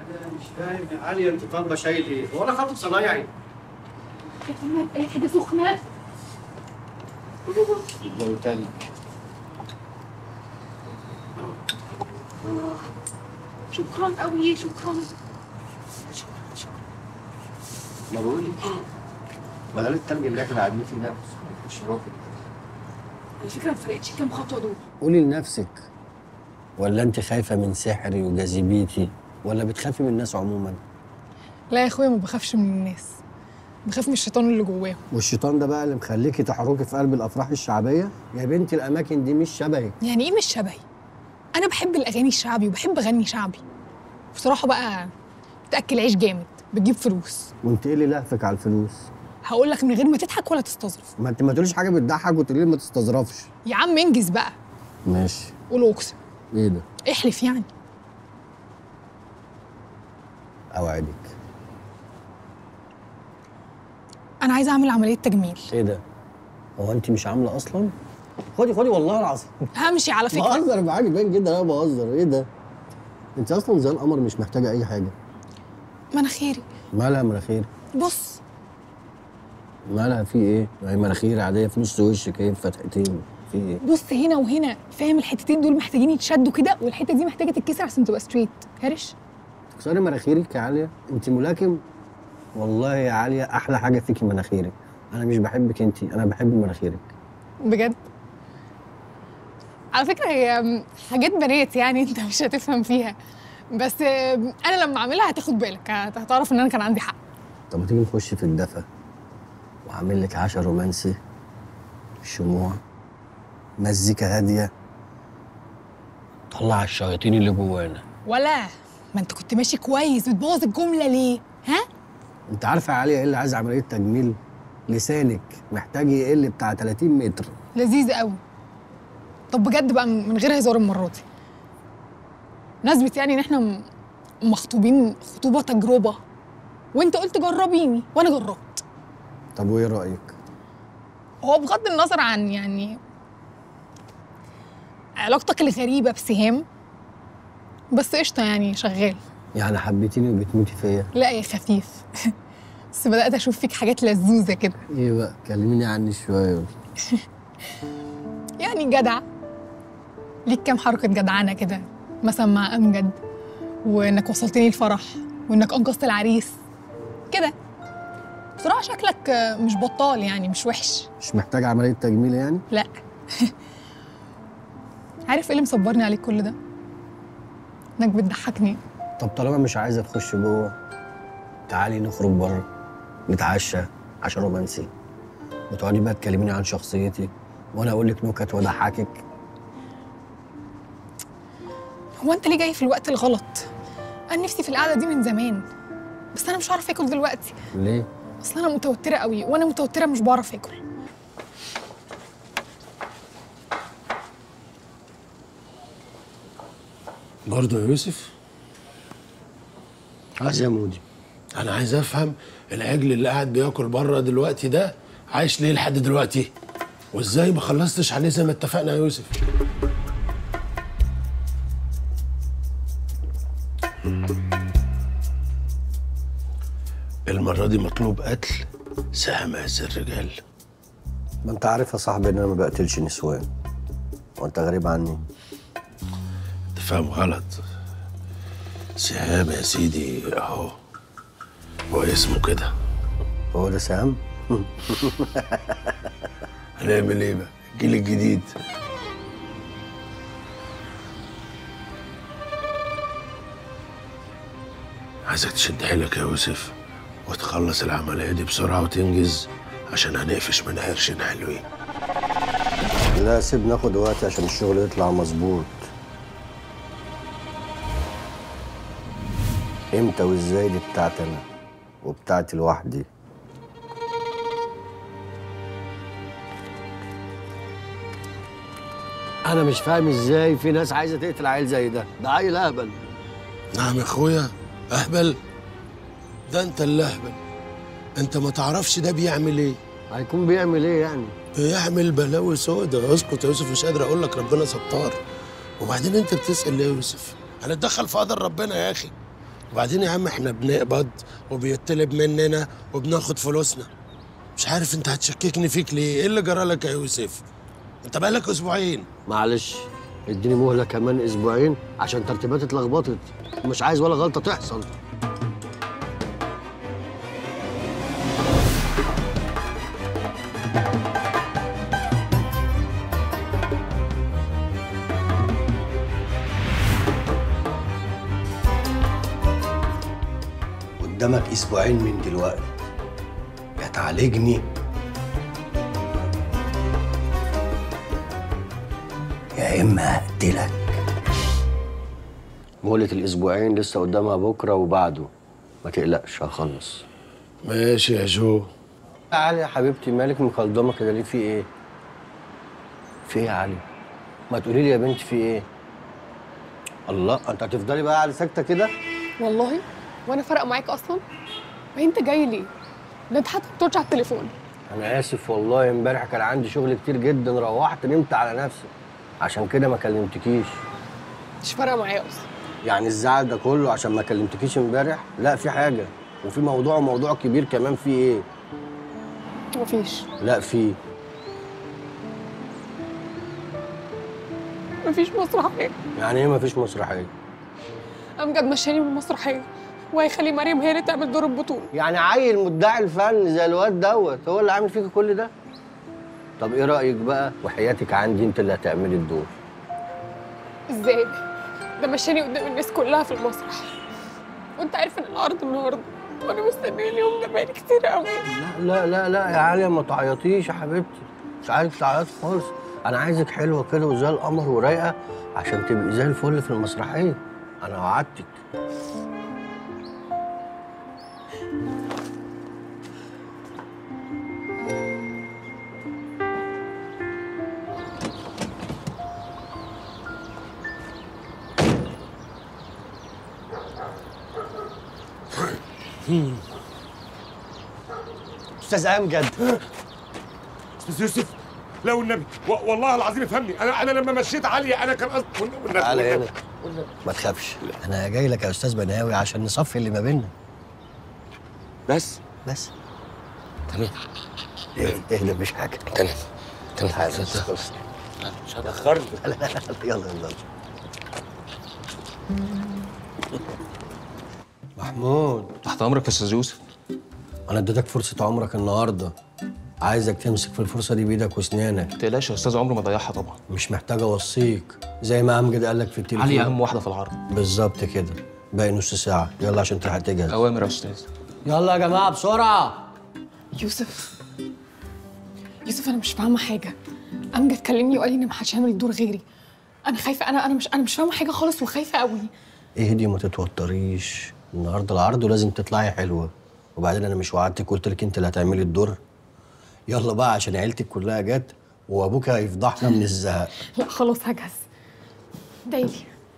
انا مش فاهم يا علي انت طالبه شاي ليه؟ هو انا خاطب صنايعي يا فنان اي حاجه سخنه لو تلج شكرا قوي شكرا ما بقول لك بدل التلج اللي احنا قاعدين فيه ده مش راكب على فكره ما فرقتش كام خطوه دول قولي لنفسك ولا انت خايفه من سحري وجاذبيتي ولا بتخافي من الناس عموما لا يا اخويا ما بخافش من الناس بخاف من الشيطان اللي جواهم والشيطان ده بقى اللي مخليكي تحركي في قلب الافراح الشعبيه يا بنتي الاماكن دي مش شبهك يعني ايه مش شبهي انا بحب الاغاني الشعبي وبحب اغني شعبي بصراحه بقى بتاكل عيش جامد بتجيب فلوس وانت ايه اللي لهفك على الفلوس هقول لك من غير ما تضحك ولا تستظرف ما انت ما تقوليش حاجه بتضحك وتقولي لي ما تستظرفش يا عم انجز بقى ماشي قول اقسم ايه ده احلف يعني اوعدك انا عايزه اعمل عمليه تجميل ايه ده هو انت مش عامله اصلا خدي خدي والله العظيم همشي على فكره بهزر معاكي باين جدا انا بهزر ايه ده انت اصلا زي القمر مش محتاجه اي حاجه مناخيري مالها مناخير بص مالها في ايه ما هي مناخير عاديه في نص وشك ايه فتحتين في ايه بص هنا وهنا فاهم الحتتين دول محتاجين يتشدوا كده والحته دي محتاجه تتكسر عشان تبقى ستريت هرش تكسري مناخيرك يا عاليه انت ملاكم والله يا عاليه احلى حاجه فيكي مناخيرك انا مش بحبك انت انا بحب مناخيرك بجد على فكره هي حاجات بنات يعني انت مش هتفهم فيها بس انا لما اعملها هتاخد بالك هت- هتعرف ان انا كان عندي حق طب ما تيجي نخش في الدفا واعمل لك عشاء رومانسي شموع مزيكا هاديه طلع الشياطين اللي جوانا ولا ما انت كنت ماشي كويس بتبوظ الجمله ليه ها انت عارفه يا عاليه ايه اللي عايز عمليه تجميل لسانك محتاج يقل بتاع 30 متر لذيذ قوي طب بجد بقى من غير هزار المره دي نسبة يعني ان احنا م- مخطوبين خطوبه تجربه وانت قلت جربيني وانا جربت طب وايه رايك هو بغض النظر عن يعني علاقتك الغريبه بسهام بس قشطه يعني شغال يعني حبيتيني وبتموتي فيا لا يا خفيف بس بدات اشوف فيك حاجات لذوذه كده ايه بقى كلميني عني شويه يعني جدع ليك كام حركة جدعانة كده مثلا مع أمجد وإنك وصلتني الفرح وإنك أنقذت العريس كده بصراحة شكلك آه، مش بطال يعني مش وحش مش محتاج عمليه تجميل يعني لا عارف ايه اللي مصبرني عليك كل ده؟ انك بتضحكني طب طالما مش عايزه تخش جوه تعالي نخرج بره نتعشى عشان رومانسي وتقعدي بقى تكلميني عن شخصيتي وانا اقول لك نكت واضحكك هو انت ليه جاي في الوقت الغلط؟ انا نفسي في القعدة دي من زمان بس انا مش عارفة اكل دلوقتي ليه اصل انا متوترة قوي وانا متوترة مش بعرف اكل برضه يا يوسف عايز يا مودي انا عايز افهم العجل اللي قاعد بياكل بره دلوقتي ده عايش ليه لحد دلوقتي وازاي ما خلصتش عليه زي ما اتفقنا يا يوسف المرة دي مطلوب قتل سهم عز الرجال ما انت عارف يا صاحبي ان انا ما بقتلش نسوان وانت غريب عني انت فاهم غلط سهام يا سيدي اهو هو اسمه كده هو ده سام هنعمل ايه بقى الجيل الجديد عايزك تشد حيلك يا يوسف وتخلص العملية دي بسرعة وتنجز عشان هنقفش من قرشين حلوين لا سيب ناخد وقت عشان الشغل يطلع مظبوط امتى وازاي دي بتاعتي انا وبتاعتي لوحدي انا مش فاهم ازاي في ناس عايزه تقتل عيل زي ده ده عيل اهبل نعم يا اخويا اهبل ده انت اللي اهبل انت ما تعرفش ده بيعمل ايه هيكون بيعمل ايه يعني بيعمل بلاوي سودا اسكت يا يوسف مش قادر اقول لك ربنا ستار وبعدين انت بتسال ليه يا يوسف هنتدخل في قدر ربنا يا اخي وبعدين يا عم احنا بنقبض وبيطلب مننا وبناخد فلوسنا مش عارف انت هتشككني فيك ليه ايه اللي جرى لك يا يوسف انت بقالك اسبوعين معلش اديني مهله كمان اسبوعين عشان ترتيباتي اتلخبطت ومش عايز ولا غلطه تحصل قدامك اسبوعين من دلوقتي يا تعالجني يا اما هقتلك مهلة الاسبوعين لسه قدامها بكره وبعده ما تقلقش هخلص ماشي يا جو يا علي يا حبيبتي مالك مكلضمه كده ليه في ايه في ايه يا علي ما تقولي لي يا بنتي في ايه الله انت هتفضلي بقى على ساكته كده والله وانا فارقه معاك اصلا ما انت جاي ليه ده انت حتى بترجع على التليفون انا اسف والله امبارح كان عندي شغل كتير جدا روحت نمت على نفسي عشان كده ما كلمتكيش مش فارقه معايا اصلا يعني الزعل ده كله عشان ما كلمتكيش امبارح لا في حاجه وفي موضوع وموضوع كبير كمان في ايه مفيش لا في مفيش مسرحيه يعني ايه مفيش مسرحيه امجد مشاني من المسرحيه وهيخلي مريم هي اللي تعمل دور البطوله يعني عيل مدعي الفن زي الواد دوت هو اللي عامل فيك كل ده طب ايه رايك بقى وحياتك عندي انت اللي هتعملي الدور ازاي ده مشاني قدام الناس كلها في المسرح وانت عارف ان الارض النهارده وانا مستنيه اليوم ده بقالي كتير قوي لا لا لا يا عليا ما تعيطيش يا حبيبتي مش عايزك تعيطي خالص انا عايزك حلوه كده وزي القمر ورايقه عشان تبقي زي الفل في المسرحيه انا وعدتك استاذ امجد استاذ يوسف لا والنبي و- والله العظيم افهمني انا انا لما مشيت عليا انا كان قصدي والنبي والنبي تعالى والنبي. هنا ما تخافش انا جاي لك يا استاذ بناوي عشان نصفي اللي ما بيننا بس بس تمام اهدى اهدى مفيش حاجه تمام تمام تعالى مش هتاخرني لا لا لا يلا يلا محمود تحت امرك يا استاذ يوسف انا اديتك فرصه عمرك النهارده عايزك تمسك في الفرصه دي بايدك واسنانك ما تقلقش يا استاذ عمري ما ضيعها طبعا مش محتاج اوصيك زي ما امجد قال لك في التليفون علي اهم واحده في العرض بالظبط كده باقي نص ساعه يلا عشان تلحق تجهز اوامر يا استاذ يلا يا جماعه بسرعه يوسف يوسف انا مش فاهمه حاجه امجد كلمني وقال لي ان محدش هيعمل الدور غيري انا خايفه انا انا مش انا مش فاهمه حاجه خالص وخايفه قوي اهدي وما تتوتريش النهارده العرض ولازم تطلعي حلوه وبعدين انا مش وعدتك قلت لك انت اللي هتعملي الدور يلا بقى عشان عيلتك كلها جت وابوك هيفضحنا من الزهق لا خلاص هجهز دايلي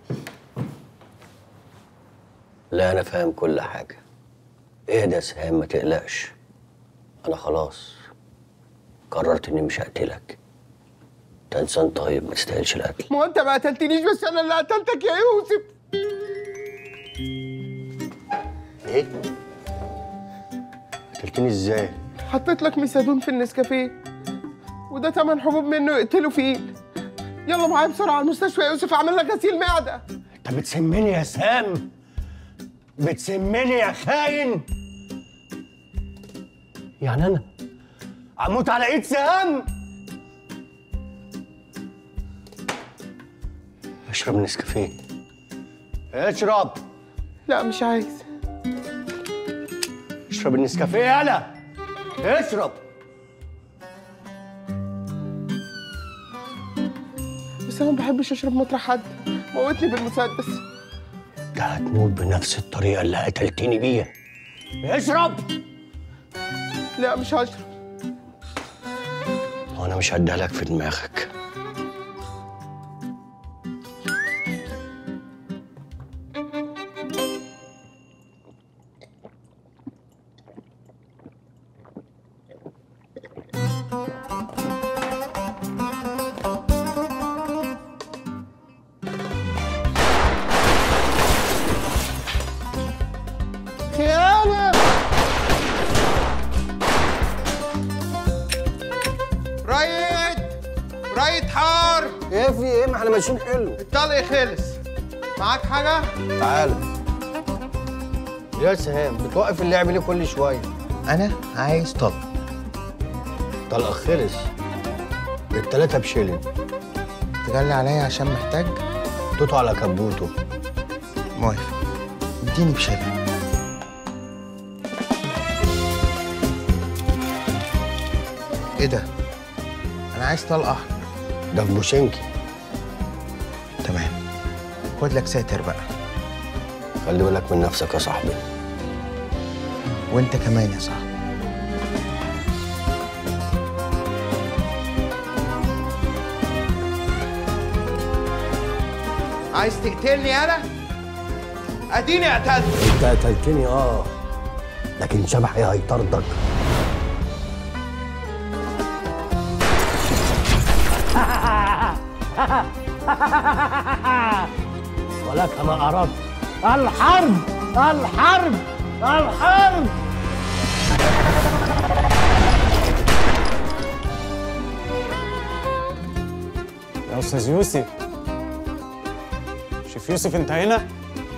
لا انا فاهم كل حاجه اهدى يا سهام ما تقلقش انا خلاص قررت اني مش هقتلك انت انسان طيب ما تستاهلش القتل ما هو انت ما قتلتنيش بس انا اللي قتلتك يا يوسف ايه قتلتني ازاي حطيت لك ميسادون في النسكافيه وده تمن حبوب منه يقتلوا فيه يلا معايا بسرعه على المستشفى يا يوسف اعمل لك غسيل معده انت بتسمني يا سام بتسمني يا خاين يعني انا اموت على ايد سهام اشرب نسكافيه اشرب لا مش عايز اشرب النسكافيه يالا اشرب بس انا ما بحبش اشرب مطرح حد موتني بالمسدس انت هتموت بنفس الطريقه اللي قتلتني بيها اشرب لا مش هشرب وانا مش هديها لك في دماغك احنا ماشيين حلو الطلق خلص معاك حاجة؟ تعالى يا سهام بتوقف اللعب ليه كل شويه أنا عايز طلق طلقك خلص التلاتة بشيلن تجلي عليا عشان محتاج توتو على كبوته موافق اديني بشيلة ايه ده؟ انا عايز طلقة احمر ده في بوشنكي تمام خد لك ساتر بقى خلي بالك من نفسك يا صاحبي وانت كمان يا صاحبي عايز تقتلني انا؟ اديني اعتدت انت قتلتني اه لكن شبحي هيطردك ولك ما أردت الحرب الحرب الحرب يا استاذ يوسف شوف يوسف انت هنا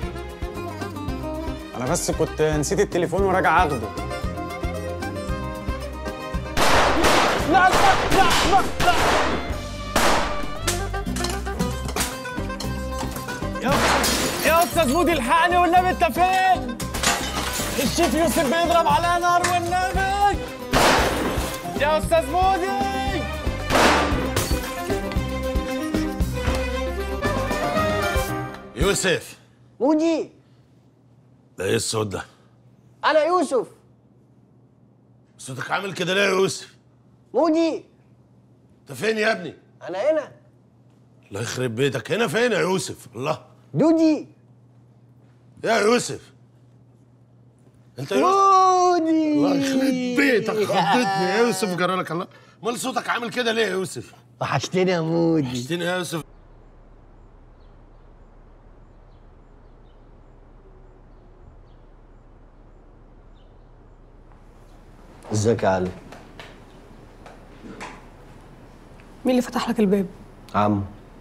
انا بس كنت نسيت التليفون وراجع اخده لا لا لا لا لا يا يا استاذ مودي الحقني والنبي انت فين الشيف يوسف بيضرب عليا نار والنبي يا استاذ مودي يوسف مودي ده ايه الصوت ده؟ أنا يوسف صوتك عامل كده ليه يا يوسف؟ مودي انت فين يا ابني؟ أنا هنا الله يخرب بيتك هنا فين يا يوسف؟ الله دودي يا يوسف انت يوسف مودي الله يخرب بيتك خضتني يا يوسف جرالك الله امال صوتك عامل كده ليه يا يوسف؟ وحشتني يا مودي اشتني يا يوسف ازيك يا علي مين اللي فتح لك الباب عم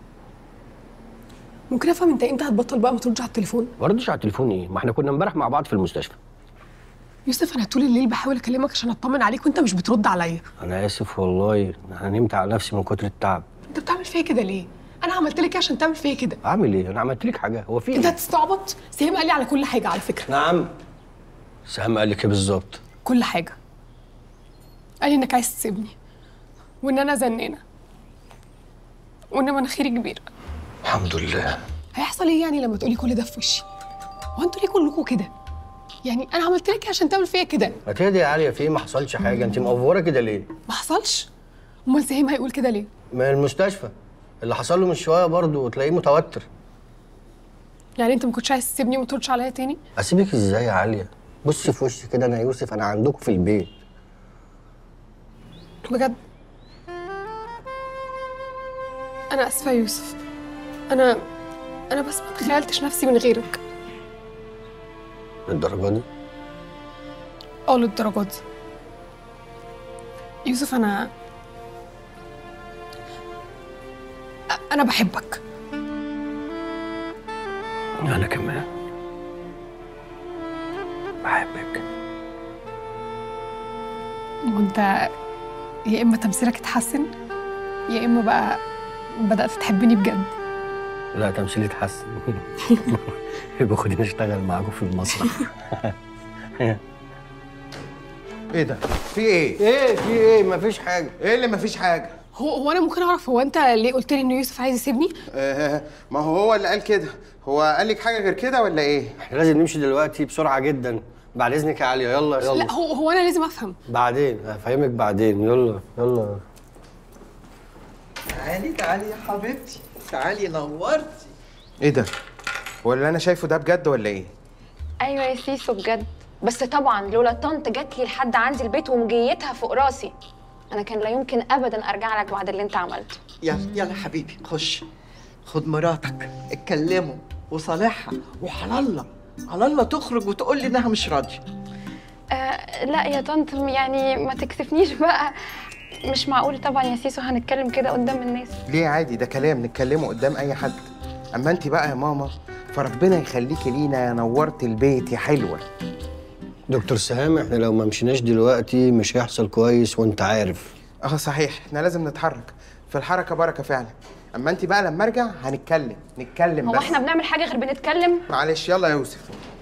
ممكن افهم انت امتى هتبطل بقى ما تردش على التليفون ما ردش على التليفون ايه ما احنا كنا امبارح مع بعض في المستشفى يوسف انا طول الليل بحاول اكلمك عشان اطمن عليك وانت مش بترد عليا انا اسف والله انا نمت على نفسي من كتر التعب انت بتعمل فيا كده ليه انا عملت لك ايه عشان تعمل فيا كده اعمل ايه انا عملت لك حاجه هو في انت ايه هتستعبط سهيم قال لي على كل حاجه على فكره نعم سام قال لك ايه بالظبط كل حاجه قال لي انك عايز تسيبني وان انا زنانه وان مناخيري كبيره الحمد لله هيحصل ايه يعني لما تقولي كل ده في وشي هو انتوا ليه كلكم كده يعني انا عملت لك إيه عشان تعمل فيا كده ما تهدي يا عاليه في إيه؟ ما حصلش حاجه انت مقفوره كده ليه ما حصلش امال سهيم هيقول كده ليه من المستشفى اللي حصل له من شويه برضه وتلاقيه متوتر يعني انت ما كنتش عايز تسيبني وما تردش عليا تاني اسيبك ازاي يا عاليه بصي في وشي كده انا يوسف انا عندكم في البيت بجد انا اسفه يا يوسف انا انا بس ما تخيلتش نفسي من غيرك للدرجه دي اه للدرجه دي يوسف انا أ- انا بحبك انا كمان بحبك وانت يا اما تمثيلك اتحسن يا اما بقى بدات تحبني بجد لا تمثيلي اتحسن يبقى خديني اشتغل معاكم في المسرح ايه ده؟ في ايه؟ ايه في ايه مفيش حاجه ايه اللي مفيش حاجة؟ هو هو انا ممكن اعرف هو انت ليه قلت لي ان يوسف عايز يسيبني آه ما هو هو اللي قال كده هو قال لك حاجة غير كده ولا ايه؟ احنا لازم نمشي دلوقتي بسرعه جدا بعد اذنك يا عليا يلا يلا لا هو هو انا لازم افهم بعدين هفهمك بعدين يلا يلا تعالي تعالي يا حبيبتي تعالي نورتي ايه ده؟ هو اللي انا شايفه ده بجد ولا ايه؟ ايوه يا سيسو بجد بس طبعا لولا طنط جات لي لحد عندي البيت ومجيتها فوق راسي انا كان لا يمكن ابدا ارجع لك بعد اللي انت عملته يلا يلا حبيبي خش خد مراتك اتكلموا وصالحها وعلى الله على الله تخرج وتقول لي انها مش راضيه آه لا يا طنط يعني ما تكسفنيش بقى مش معقول طبعا يا سيسو هنتكلم كده قدام الناس ليه عادي ده كلام نتكلمه قدام اي حد اما انت بقى يا ماما فربنا يخليكي لينا يا نورت البيت يا حلوه دكتور سهام احنا لو ما مشيناش دلوقتي مش هيحصل كويس وانت عارف اه صحيح احنا لازم نتحرك في الحركه بركه فعلا اما انت بقى لما ارجع هنتكلم نتكلم هو بس احنا بنعمل حاجه غير بنتكلم معلش يلا يا يوسف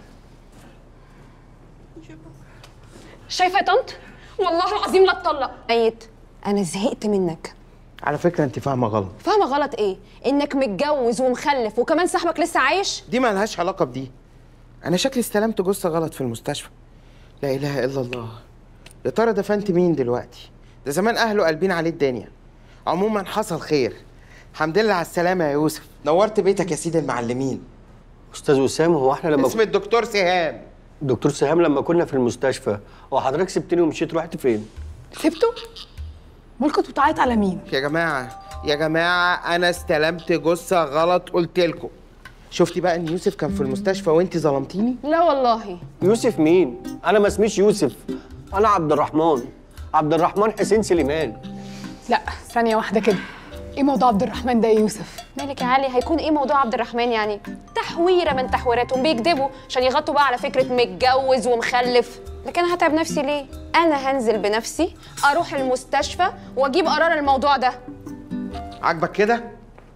شايفه يا طنط والله العظيم لا اتطلق ميت انا زهقت منك على فكره انت فاهمه غلط فاهمه غلط ايه انك متجوز ومخلف وكمان صاحبك لسه عايش دي ما لهاش علاقه بدي انا شكلي استلمت جثه غلط في المستشفى لا اله الا الله يا ترى دفنت مين دلوقتي ده زمان اهله قلبين عليه الدنيا عموما حصل خير الحمد لله على السلامه يا يوسف نورت بيتك يا سيدي المعلمين استاذ وسام هو احنا لما اسم الدكتور سهام دكتور سهام لما كنا في المستشفى هو حضرتك سبتني ومشيت رحت فين سبته؟ امال كنت بتعيط على مين؟ يا جماعه يا جماعه انا استلمت جثه غلط قلت لكم شفتي بقى ان يوسف كان في المستشفى وانت ظلمتيني لا والله يوسف مين انا ما اسميش يوسف انا عبد الرحمن عبد الرحمن حسين سليمان لا ثانية واحدة كده ايه موضوع عبد الرحمن ده يا يوسف؟ مالك يا علي هيكون ايه موضوع عبد الرحمن يعني تحويره من تحويراتهم بيكذبوا عشان يغطوا بقى على فكره متجوز ومخلف لكن انا هتعب نفسي ليه انا هنزل بنفسي اروح المستشفى واجيب قرار الموضوع ده عاجبك كده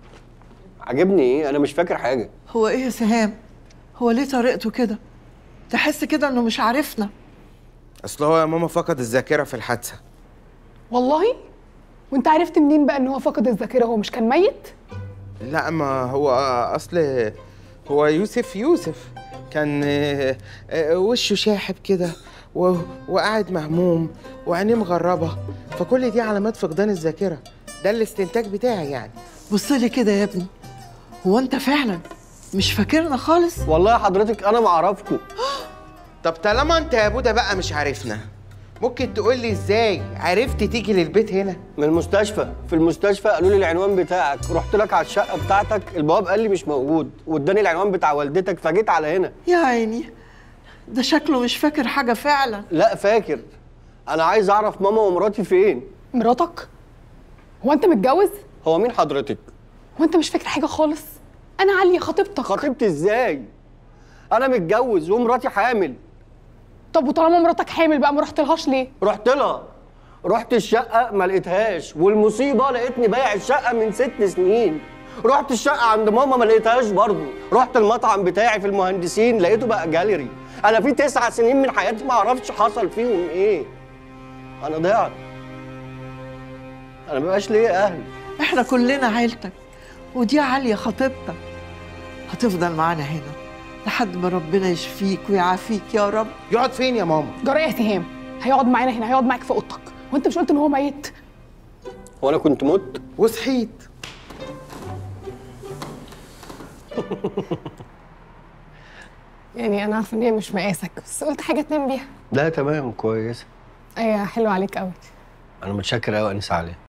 عجبني ايه انا مش فاكر حاجه هو ايه يا سهام هو ليه طريقته كده تحس كده انه مش عارفنا اصل هو يا ماما فقد الذاكره في الحادثه والله؟ وانت عرفت منين بقى ان هو فقد الذاكرة هو مش كان ميت؟ لا ما هو اصل هو يوسف يوسف كان آه، آه، وشه شاحب كده و- وقاعد مهموم وعينيه مغربه فكل دي علامات فقدان الذاكره ده الاستنتاج بتاعي يعني بص لي كده يا ابني هو انت فعلا مش فاكرنا خالص والله حضرتك انا ما اعرفكم طب طالما انت يا بودا بقى مش عارفنا ممكن تقول لي ازاي عرفت تيجي للبيت هنا من المستشفى في المستشفى قالوا لي العنوان بتاعك رحت لك على الشقه بتاعتك البواب قال لي مش موجود واداني العنوان بتاع والدتك فجيت على هنا يا عيني ده شكله مش فاكر حاجه فعلا لا فاكر انا عايز اعرف ماما ومراتي فين مراتك؟ هو انت متجوز؟ هو مين حضرتك هو انت مش فاكر حاجة خالص؟ انا عليا خطيبتك خطيبتي ازاي انا متجوز ومراتي حامل طب وطالما مراتك حامل بقى ما رحتلهاش ليه؟ رحت لها رحت الشقه ما لقيتهاش والمصيبه لقيتني بايع الشقه من ست سنين رحت الشقه عند ماما ما لقيتهاش برضه رحت المطعم بتاعي في المهندسين لقيته بقى جاليري انا في تسع سنين من حياتي ما اعرفش حصل فيهم ايه انا ضيعت انا مبقاش ليا اهل احنا كلنا عيلتك ودي عاليه خطيبتك هتفضل معانا هنا لحد ما ربنا يشفيك ويعافيك يا رب يقعد فين يا ماما جرايه يا سهام هيقعد معانا هنا هيقعد معاك في اوضتك وانت مش قلت ان هو ميت؟ هو انا كنت مت وصحيت يعني انا عارفه ان هي مش مقاسك بس قلت حاجه تنام بيها لا تمام كويس ايوه حلو عليك قوي انا متشكر قوي انسه عليه